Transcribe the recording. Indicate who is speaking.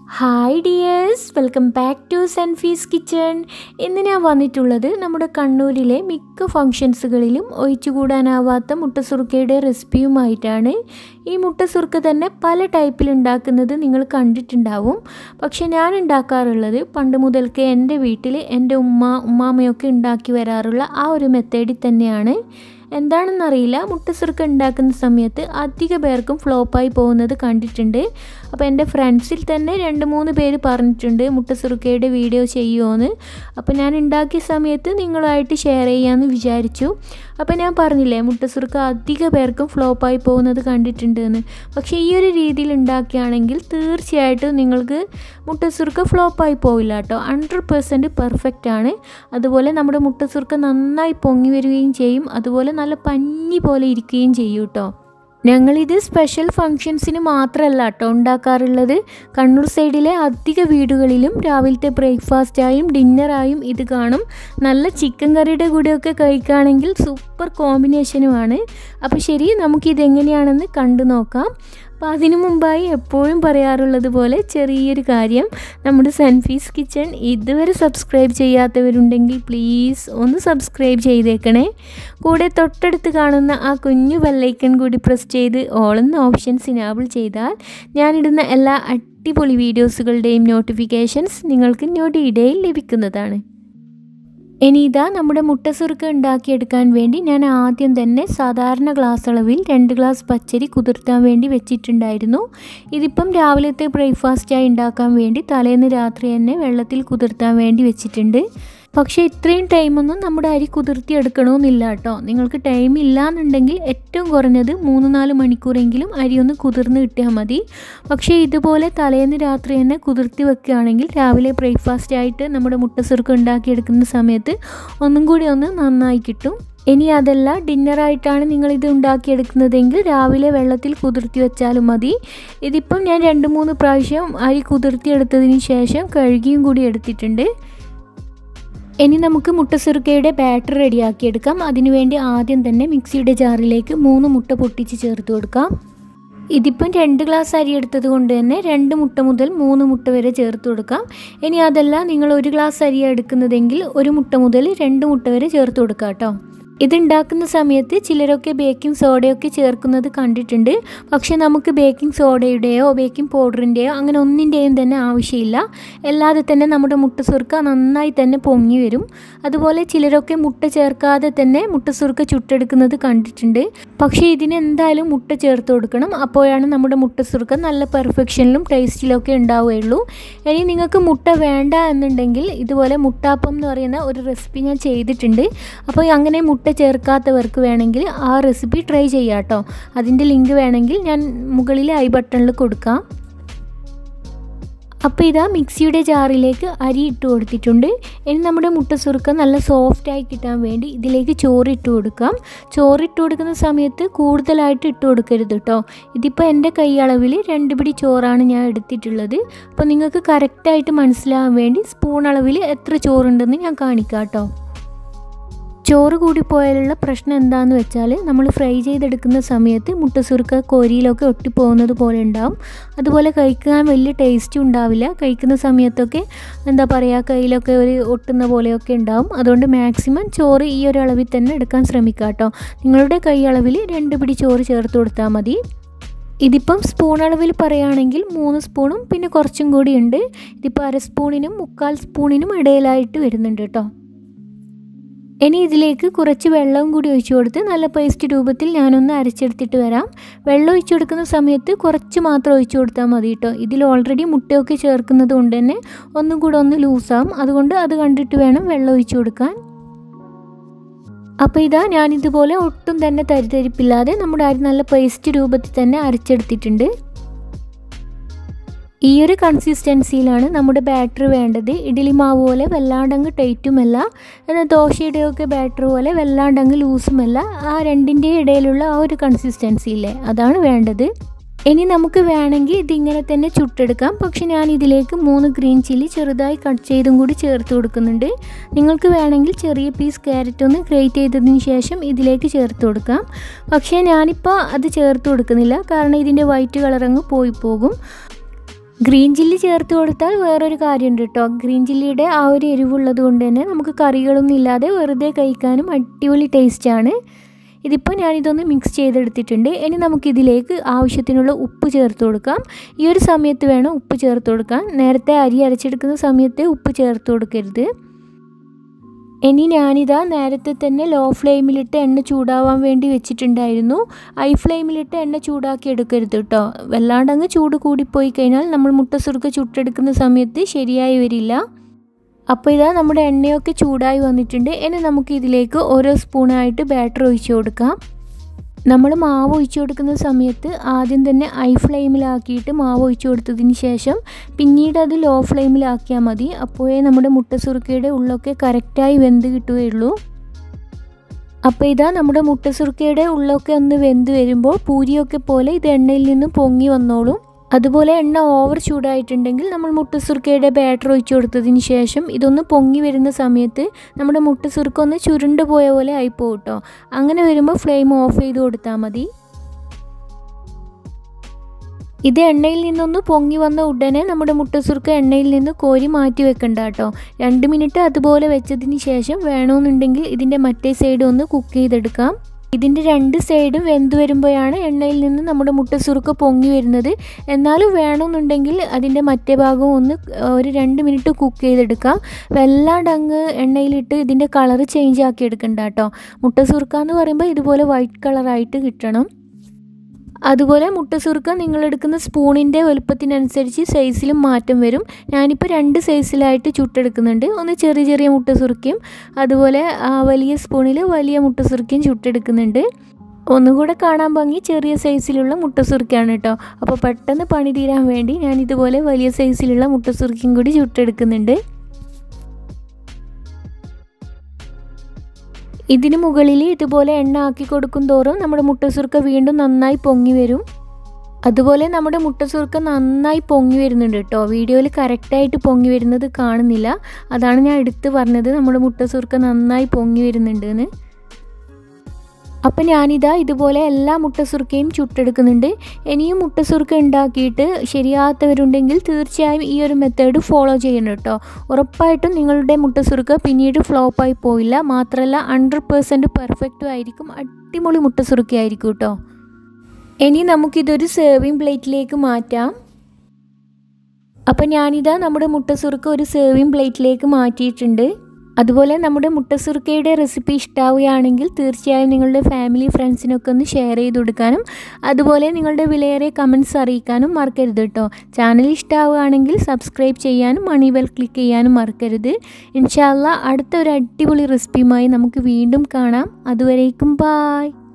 Speaker 1: hi dears welcome back to Sunfees kitchen ഇന്ന് ഞാൻ വന്നിട്ടുള്ളത് നമ്മുടെ കണ്ണൂരിലെ മിക്ക ഫങ്ഷൻസുകളിലും ഒഴിച്ചുകൂടാനാവാത്ത മുട്ടസുറുക്കയുടെ റെസിപ്പിയുമായിട്ടാണ് ഈ മുട്ടസുറുക്ക തന്നെ പല ടൈപ്പിൽ ഉണ്ടാക്കുന്നത് നിങ്ങൾ കണ്ടിട്ടുണ്ടാവും പക്ഷെ ഞാൻ ഉണ്ടാക്കാറുള്ളത് പണ്ട് മുതൽക്കേ എൻ്റെ വീട്ടിൽ എൻ്റെ ഉമ്മ ഉമ്മാമയൊക്കെ ഉണ്ടാക്കി വരാറുള്ള ആ ഒരു മെത്തേഡിൽ തന്നെയാണ് എന്താണെന്നറിയില്ല മുട്ടസുറുക്ക ഉണ്ടാക്കുന്ന സമയത്ത് അധിക പേർക്കും ഫ്ലോപ്പായി പോകുന്നത് കണ്ടിട്ടുണ്ട് അപ്പോൾ എൻ്റെ ഫ്രണ്ട്സിൽ തന്നെ രണ്ട് മൂന്ന് പേര് പറഞ്ഞിട്ടുണ്ട് മുട്ടസുറുക്കയുടെ വീഡിയോ ചെയ്യുമോയെന്ന് അപ്പോൾ ഞാൻ ഉണ്ടാക്കിയ സമയത്ത് നിങ്ങളുമായിട്ട് ഷെയർ ചെയ്യാമെന്ന് വിചാരിച്ചു അപ്പോൾ ഞാൻ പറഞ്ഞില്ലേ മുട്ടസുറുക്ക അധിക പേർക്കും ഫ്ലോപ്പായി പോകുന്നത് കണ്ടിട്ടുണ്ട് എന്ന് പക്ഷേ ഈ ഒരു രീതിയിൽ ഉണ്ടാക്കുകയാണെങ്കിൽ തീർച്ചയായിട്ടും നിങ്ങൾക്ക് മുട്ടസുറുക്ക ഫ്ലോപ്പായി പോവില്ല കേട്ടോ ഹൺഡ്രഡ് പെർസെൻറ്റ് പെർഫെക്റ്റ് ആണ് അതുപോലെ നമ്മുടെ മുട്ടസുറുക്ക നന്നായി പൊങ്ങി വരികയും ചെയ്യും അതുപോലെ നല്ല പഞ്ഞി പോലെ ഇരിക്കുകയും ചെയ്യും കേട്ടോ ഞങ്ങളിത് സ്പെഷ്യൽ ഫങ്ഷൻസിന് മാത്രമല്ല കേട്ടോ ഉണ്ടാക്കാറുള്ളത് കണ്ണൂർ സൈഡിലെ അധിക വീടുകളിലും രാവിലത്തെ ബ്രേക്ക്ഫാസ്റ്റായും ഡിന്നറായും ഇത് കാണും നല്ല ചിക്കൻ കറിയുടെ കൂടെയൊക്കെ കഴിക്കുകയാണെങ്കിൽ സൂപ്പർ കോമ്പിനേഷനുമാണ് അപ്പോൾ ശരി നമുക്കിതെങ്ങനെയാണെന്ന് കണ്ടു നോക്കാം അപ്പോൾ അതിനു മുമ്പായി എപ്പോഴും പറയാറുള്ളത് പോലെ ചെറിയൊരു കാര്യം നമ്മുടെ സൺഫീസ് കിച്ചൺ ഇതുവരെ സബ്സ്ക്രൈബ് ചെയ്യാത്തവരുണ്ടെങ്കിൽ പ്ലീസ് ഒന്ന് സബ്സ്ക്രൈബ് ചെയ്തേക്കണേ കൂടെ തൊട്ടടുത്ത് കാണുന്ന ആ കുഞ്ഞു ബെല്ലൈക്കൺ കൂടി പ്രസ് ചെയ്ത് ഓളെന്ന ഓപ്ഷൻസ് ഇനാബിൾ ചെയ്താൽ ഞാനിടുന്ന എല്ലാ അടിപൊളി വീഡിയോസുകളുടെയും നോട്ടിഫിക്കേഷൻസ് നിങ്ങൾക്ക് ഞൊടിയിടയിൽ ലഭിക്കുന്നതാണ് ഇനി ഇതാ നമ്മുടെ മുട്ടസുറുക്ക ഉണ്ടാക്കിയെടുക്കാൻ വേണ്ടി ഞാൻ ആദ്യം തന്നെ സാധാരണ ഗ്ലാസ് അളവിൽ രണ്ട് ഗ്ലാസ് പച്ചരി കുതിർത്താൻ വേണ്ടി വെച്ചിട്ടുണ്ടായിരുന്നു ഇതിപ്പം രാവിലത്തെ ബ്രേക്ക്ഫാസ്റ്റായി ഉണ്ടാക്കാൻ വേണ്ടി തലേന്ന് രാത്രി തന്നെ വെള്ളത്തിൽ കുതിർത്താൻ വേണ്ടി വെച്ചിട്ടുണ്ട് പക്ഷേ ഇത്രയും ടൈമൊന്നും നമ്മുടെ അരി കുതിർത്തി എടുക്കണമെന്നില്ല കേട്ടോ നിങ്ങൾക്ക് ടൈം ഇല്ലാന്നുണ്ടെങ്കിൽ ഏറ്റവും കുറഞ്ഞത് മൂന്ന് നാല് മണിക്കൂറെങ്കിലും അരി ഒന്ന് കുതിർന്ന് കിട്ടിയാൽ മതി പക്ഷേ ഇതുപോലെ തലേന്ന് രാത്രി തന്നെ കുതിർത്തി വെക്കുകയാണെങ്കിൽ രാവിലെ ബ്രേക്ക്ഫാസ്റ്റ് ആയിട്ട് നമ്മുടെ മുട്ടസുറുക്ക് ഉണ്ടാക്കിയെടുക്കുന്ന സമയത്ത് ഒന്നും കൂടി ഒന്ന് നന്നായി കിട്ടും ഇനി അതല്ല ഡിന്നറായിട്ടാണ് നിങ്ങളിത് ഉണ്ടാക്കിയെടുക്കുന്നതെങ്കിൽ രാവിലെ വെള്ളത്തിൽ കുതിർത്തി വെച്ചാലും മതി ഇതിപ്പം ഞാൻ രണ്ട് മൂന്ന് പ്രാവശ്യം അരി കുതിർത്തിയെടുത്തതിന് ശേഷം കഴുകിയും കൂടി എടുത്തിട്ടുണ്ട് ഇനി നമുക്ക് മുട്ടസുറുക്കയുടെ ബാറ്റർ റെഡിയാക്കിയെടുക്കാം അതിനുവേണ്ടി ആദ്യം തന്നെ മിക്സിയുടെ ജാറിലേക്ക് മൂന്ന് മുട്ട പൊട്ടിച്ച് ചേർത്ത് കൊടുക്കാം ഇതിപ്പം രണ്ട് ഗ്ലാസ് അരി എടുത്തത് കൊണ്ട് തന്നെ രണ്ട് മുട്ട മുതൽ മൂന്ന് മുട്ട വരെ ചേർത്ത് കൊടുക്കാം ഇനി അതല്ല നിങ്ങൾ ഒരു ഗ്ലാസ് അരി എടുക്കുന്നതെങ്കിൽ ഒരു മുട്ട മുതൽ രണ്ട് മുട്ട വരെ ചേർത്ത് കൊടുക്കാം കേട്ടോ ഇതുണ്ടാക്കുന്ന സമയത്ത് ചിലരൊക്കെ ബേക്കിംഗ് സോഡയൊക്കെ ചേർക്കുന്നത് കണ്ടിട്ടുണ്ട് പക്ഷെ നമുക്ക് ബേക്കിംഗ് സോഡയുടെയോ ബേക്കിംഗ് പൗഡറിൻ്റെയോ അങ്ങനെ ഒന്നിൻ്റെയും തന്നെ ആവശ്യമില്ല അല്ലാതെ തന്നെ നമ്മുടെ മുട്ട സുർക്ക നന്നായി തന്നെ പൊങ്ങി വരും അതുപോലെ ചിലരൊക്കെ മുട്ട ചേർക്കാതെ തന്നെ മുട്ട സുർക്ക ചുട്ടെടുക്കുന്നത് കണ്ടിട്ടുണ്ട് പക്ഷേ ഇതിന് എന്തായാലും മുട്ട ചേർത്ത് കൊടുക്കണം അപ്പോഴാണ് നമ്മുടെ മുട്ട സുർക്ക നല്ല പെർഫെക്ഷനിലും ടേസ്റ്റിലൊക്കെ ഉണ്ടാവുകയുള്ളൂ ഇനി നിങ്ങൾക്ക് മുട്ട വേണ്ട എന്നുണ്ടെങ്കിൽ ഇതുപോലെ മുട്ടാപ്പം എന്ന് പറയുന്ന ഒരു റെസിപ്പി ഞാൻ ചെയ്തിട്ടുണ്ട് അപ്പോൾ അങ്ങനെ മുട്ട ചേർക്കാത്തവർക്ക് വേണമെങ്കിൽ ആ റെസിപ്പി ട്രൈ ചെയ്യാം കേട്ടോ അതിൻ്റെ ലിങ്ക് വേണമെങ്കിൽ ഞാൻ മുകളിൽ ഐ ബട്ടണിൽ കൊടുക്കാം അപ്പോൾ ഇതാ മിക്സിയുടെ ജാറിലേക്ക് അരി ഇട്ട് കൊടുത്തിട്ടുണ്ട് ഇനി നമ്മുടെ മുട്ട സുറുക്ക നല്ല സോഫ്റ്റായി കിട്ടാൻ വേണ്ടി ഇതിലേക്ക് ചോറ് ഇട്ട് കൊടുക്കാം ചോറ് ഇട്ട് കൊടുക്കുന്ന സമയത്ത് കൂടുതലായിട്ട് ഇട്ട് കൊടുക്കരുത് കേട്ടോ ഇതിപ്പോൾ എൻ്റെ കൈയളവിൽ രണ്ട് പിടി ചോറാണ് ഞാൻ എടുത്തിട്ടുള്ളത് അപ്പോൾ നിങ്ങൾക്ക് കറക്റ്റായിട്ട് മനസ്സിലാകാൻ വേണ്ടി സ്പൂൺ അളവിൽ എത്ര ചോറുണ്ടെന്ന് ഞാൻ കാണിക്കാം കേട്ടോ ചോറ് കൂടിപ്പോയാലുള്ള പ്രശ്നം എന്താണെന്ന് വെച്ചാൽ നമ്മൾ ഫ്രൈ ചെയ്തെടുക്കുന്ന സമയത്ത് മുട്ടസുറുക്ക കോരിയിലൊക്കെ ഒട്ടിപ്പോകുന്നത് പോലെ ഉണ്ടാവും അതുപോലെ കഴിക്കാൻ വലിയ ടേസ്റ്റും ഉണ്ടാവില്ല കഴിക്കുന്ന സമയത്തൊക്കെ എന്താ പറയുക കയ്യിലൊക്കെ ഒരു ഒട്ടുന്ന പോലെയൊക്കെ ഉണ്ടാവും അതുകൊണ്ട് മാക്സിമം ചോറ് ഈ ഒരു അളവിൽ തന്നെ എടുക്കാൻ ശ്രമിക്കുക കേട്ടോ നിങ്ങളുടെ കൈ അളവിൽ രണ്ട് പിടി ചോറ് ചേർത്ത് കൊടുത്താൽ മതി ഇതിപ്പം സ്പൂൺ അളവിൽ പറയുകയാണെങ്കിൽ മൂന്ന് സ്പൂണും പിന്നെ കുറച്ചും കൂടി ഉണ്ട് ഇതിപ്പോൾ അര സ്പൂണിനും മുക്കാൽ സ്പൂണിനും ഇടയിലായിട്ട് വരുന്നുണ്ട് കേട്ടോ ഇനി ഇതിലേക്ക് കുറച്ച് വെള്ളവും കൂടി ഒഴിച്ചു കൊടുത്ത് നല്ല പേസ്റ്റ് രൂപത്തിൽ ഞാനൊന്ന് അരച്ചെടുത്തിട്ട് വരാം വെള്ളം ഒഴിച്ചു കൊടുക്കുന്ന സമയത്ത് കുറച്ച് മാത്രം ഒഴിച്ചു കൊടുത്താൽ മതി കേട്ടോ ഇതിൽ ഓൾറെഡി മുട്ടയൊക്കെ ചേർക്കുന്നത് കൊണ്ട് തന്നെ ഒന്നും കൂടെ ഒന്ന് ലൂസാവും അതുകൊണ്ട് അത് കണ്ടിട്ട് വേണം വെള്ളം ഒഴിച്ചു കൊടുക്കാൻ അപ്പോൾ ഇതാ ഞാനിതുപോലെ ഒട്ടും തന്നെ തരിതരിപ്പില്ലാതെ നമ്മുടെ അരി നല്ല പേസ്റ്റ് രൂപത്തിൽ തന്നെ അരച്ചെടുത്തിട്ടുണ്ട് ഈ ഒരു കൺസിസ്റ്റൻസിയിലാണ് നമ്മുടെ ബാറ്റർ വേണ്ടത് ഇഡ്ഡലി മാവ് പോലെ വല്ലാണ്ടങ്ങ് ടൈറ്റുമല്ല എന്നാൽ ദോശയുടെയൊക്കെ ബാറ്റർ പോലെ വല്ലാണ്ടങ്ങ് ലൂസുമല്ല ആ രണ്ടിൻ്റെ ഇടയിലുള്ള ആ ഒരു കൺസിസ്റ്റൻസി ഇല്ലേ അതാണ് വേണ്ടത് ഇനി നമുക്ക് വേണമെങ്കിൽ ഇതിങ്ങനെ തന്നെ ചുട്ടെടുക്കാം പക്ഷെ ഞാൻ ഇതിലേക്ക് മൂന്ന് ഗ്രീൻ ചില്ലി ചെറുതായി കട്ട് ചെയ്തും കൂടി ചേർത്ത് കൊടുക്കുന്നുണ്ട് നിങ്ങൾക്ക് വേണമെങ്കിൽ ചെറിയ പീസ് ക്യാരറ്റ് ഒന്ന് ഗ്രേറ്റ് ചെയ്തതിന് ശേഷം ഇതിലേക്ക് ചേർത്ത് കൊടുക്കാം പക്ഷേ ഞാനിപ്പോൾ അത് ചേർത്ത് കൊടുക്കുന്നില്ല കാരണം ഇതിൻ്റെ വൈറ്റ് കളറങ്ങ് പോയി പോകും ഗ്രീൻ ചില്ലി ചേർത്ത് കൊടുത്താൽ വേറൊരു കാര്യമുണ്ട് കേട്ടോ ഗ്രീൻ ചില്ലിയുടെ ആ ഒരു എരിവുള്ളത് കൊണ്ട് തന്നെ നമുക്ക് കറികളൊന്നും ഇല്ലാതെ വെറുതെ കഴിക്കാനും അടിപൊളി ടേസ്റ്റാണ് ഇതിപ്പോൾ ഞാനിതൊന്ന് മിക്സ് ചെയ്തെടുത്തിട്ടുണ്ട് ഇനി നമുക്കിതിലേക്ക് ആവശ്യത്തിനുള്ള ഉപ്പ് ചേർത്ത് കൊടുക്കാം ഈ ഒരു സമയത്ത് വേണം ഉപ്പ് ചേർത്ത് കൊടുക്കാൻ നേരത്തെ അരി അരച്ചെടുക്കുന്ന സമയത്ത് ഉപ്പ് ചേർത്ത് കൊടുക്കരുത് ഇനി ഞാനിതാ നേരത്തെ തന്നെ ലോ ഫ്ലെയിമിലിട്ട് എണ്ണ ചൂടാവാൻ വേണ്ടി വെച്ചിട്ടുണ്ടായിരുന്നു ഹൈ ഫ്ലെയിമിലിട്ട് എണ്ണ ചൂടാക്കി എടുക്കരുത് കേട്ടോ വല്ലാണ്ടങ്ങ് ചൂട് കൂടിപ്പോയി കഴിഞ്ഞാൽ നമ്മൾ മുട്ട സുറുക്ക ചുട്ടെടുക്കുന്ന സമയത്ത് ശരിയായി വരില്ല അപ്പോൾ ഇതാ നമ്മുടെ എണ്ണയൊക്കെ ചൂടായി വന്നിട്ടുണ്ട് ഇനി നമുക്ക് ഇതിലേക്ക് ഓരോ സ്പൂണായിട്ട് ബാറ്റർ ഒഴിച്ചു കൊടുക്കാം നമ്മൾ മാവ് ഒഴിച്ചു കൊടുക്കുന്ന സമയത്ത് ആദ്യം തന്നെ ഹൈ ഫ്ലെയിമിലാക്കിയിട്ട് മാവ് ഒഴിച്ചു കൊടുത്തതിന് ശേഷം പിന്നീട് അത് ലോ ഫ്ലെയിമിലാക്കിയാൽ മതി അപ്പോഴേ നമ്മുടെ മുട്ട സുറുക്കയുടെ ഉള്ളൊക്കെ കറക്റ്റായി വെന്ത് കിട്ടുകയുള്ളൂ അപ്പോൾ ഇതാ നമ്മുടെ മുട്ട സുറുക്കയുടെ ഉള്ളൊക്കെ ഒന്ന് വെന്ത് വരുമ്പോൾ പൂരിയൊക്കെ പോലെ ഇത് എണ്ണയിൽ നിന്ന് പൊങ്ങി വന്നോളും അതുപോലെ എണ്ണ ഓവർ ചൂടായിട്ടുണ്ടെങ്കിൽ നമ്മൾ മുട്ട സുറുക്കയുടെ ബാറ്റർ ഒഴിച്ചു കൊടുത്തതിന് ശേഷം ഇതൊന്ന് പൊങ്ങി വരുന്ന സമയത്ത് നമ്മുടെ മുട്ട സുറുക്ക ഒന്ന് ചുരുണ്ട് പോയ പോലെ ആയിപ്പോകും കേട്ടോ അങ്ങനെ വരുമ്പോൾ ഫ്ലെയിം ഓഫ് ചെയ്ത് കൊടുത്താൽ മതി ഇത് എണ്ണയിൽ നിന്നൊന്ന് പൊങ്ങി വന്ന ഉടനെ നമ്മുടെ മുട്ടസുറുക്ക എണ്ണയിൽ നിന്ന് കോരി മാറ്റി വെക്കണ്ട കേട്ടോ രണ്ട് മിനിറ്റ് അതുപോലെ വെച്ചതിന് ശേഷം വേണമെന്നുണ്ടെങ്കിൽ ഇതിൻ്റെ മറ്റേ സൈഡ് ഒന്ന് കുക്ക് ചെയ്തെടുക്കാം ഇതിൻ്റെ രണ്ട് സൈഡും വെന്ത് വരുമ്പോഴാണ് എണ്ണയിൽ നിന്ന് നമ്മുടെ മുട്ടസുറുക്ക പൊങ്ങി വരുന്നത് എന്നാലും വേണമെന്നുണ്ടെങ്കിൽ അതിൻ്റെ മറ്റേ ഭാഗവും ഒന്ന് ഒരു രണ്ട് മിനിറ്റ് കുക്ക് ചെയ്തെടുക്കാം വല്ലാണ്ട് അങ്ങ് എണ്ണയിലിട്ട് ഇതിൻ്റെ കളറ് ചേഞ്ച് ആക്കി എടുക്കണ്ട കേട്ടോ മുട്ടസുറുക്ക എന്ന് പറയുമ്പോൾ ഇതുപോലെ വൈറ്റ് കളറായിട്ട് കിട്ടണം അതുപോലെ മുട്ടസുറുക്ക നിങ്ങളെടുക്കുന്ന സ്പൂണിൻ്റെ വലുപ്പത്തിനനുസരിച്ച് സൈസിലും മാറ്റം വരും ഞാനിപ്പോൾ രണ്ട് സൈസിലായിട്ട് ചുട്ടെടുക്കുന്നുണ്ട് ഒന്ന് ചെറിയ ചെറിയ മുട്ടസുറുക്കയും അതുപോലെ വലിയ സ്പൂണിൽ വലിയ മുട്ടസുറുക്കയും ചുട്ടെടുക്കുന്നുണ്ട് ഒന്നുകൂടെ കാണാൻ ഭംഗി ചെറിയ സൈസിലുള്ള മുട്ടസുറുക്കയാണ് കേട്ടോ അപ്പോൾ പെട്ടെന്ന് പണി തീരാൻ വേണ്ടി ഞാൻ ഇതുപോലെ വലിയ സൈസിലുള്ള മുട്ടസുറുക്കയും കൂടി ചുട്ടെടുക്കുന്നുണ്ട് ഇതിന് മുകളിൽ ഇതുപോലെ എണ്ണ ആക്കി കൊടുക്കും തോറും നമ്മുടെ മുട്ടസുറുക്ക വീണ്ടും നന്നായി പൊങ്ങി വരും അതുപോലെ നമ്മുടെ മുട്ടസുറുക്ക നന്നായി പൊങ്ങി വരുന്നുണ്ട് കേട്ടോ വീഡിയോയിൽ കറക്റ്റായിട്ട് പൊങ്ങി വരുന്നത് കാണുന്നില്ല അതാണ് ഞാൻ എടുത്ത് പറഞ്ഞത് നമ്മുടെ മുട്ടസുറുക്ക നന്നായി പൊങ്ങി വരുന്നുണ്ട് എന്ന് അപ്പം ഞാനിതാ ഇതുപോലെ എല്ലാ മുട്ടസുറുക്കയും ചുട്ടെടുക്കുന്നുണ്ട് ഇനിയും മുട്ടസുറുക്ക ഉണ്ടാക്കിയിട്ട് ശരിയാത്തവരുണ്ടെങ്കിൽ തീർച്ചയായും ഈ ഒരു മെത്തേഡ് ഫോളോ ചെയ്യണം കേട്ടോ ഉറപ്പായിട്ടും നിങ്ങളുടെ മുട്ടസുറുക്ക പിന്നീട് ഫ്ലോപ്പായി പോയില്ല മാത്രമല്ല ഹൺഡ്രഡ് പേഴ്സൻറ്റ് പെർഫെക്റ്റും ആയിരിക്കും അടിപൊളി മുട്ടസുറുക്ക ആയിരിക്കും കേട്ടോ ഇനി നമുക്കിതൊരു സെർവിങ് പ്ലേറ്റിലേക്ക് മാറ്റാം അപ്പം ഞാനിതാ നമ്മുടെ മുട്ടസുറുക്ക ഒരു സെർവിങ് പ്ലേറ്റിലേക്ക് മാറ്റിയിട്ടുണ്ട് അതുപോലെ നമ്മുടെ മുട്ടസുറുക്കയുടെ റെസിപ്പി ഇഷ്ടാവുകയാണെങ്കിൽ തീർച്ചയായും നിങ്ങളുടെ ഫാമിലി ഫ്രണ്ട്സിനൊക്കെ ഒന്ന് ഷെയർ ചെയ്ത് കൊടുക്കാനും അതുപോലെ നിങ്ങളുടെ വിലയേറിയ കമൻസ് അറിയിക്കാനും മറക്കരുത് കേട്ടോ ചാനൽ ഇഷ്ടമാവുകയാണെങ്കിൽ സബ്സ്ക്രൈബ് ചെയ്യാനും മണി ബെൽ ക്ലിക്ക് ചെയ്യാനും മറക്കരുത് ഇൻഷാല്ല അടുത്ത ഒരു അടിപൊളി റെസിപ്പിയുമായി നമുക്ക് വീണ്ടും കാണാം അതുവരേക്കും ബായ്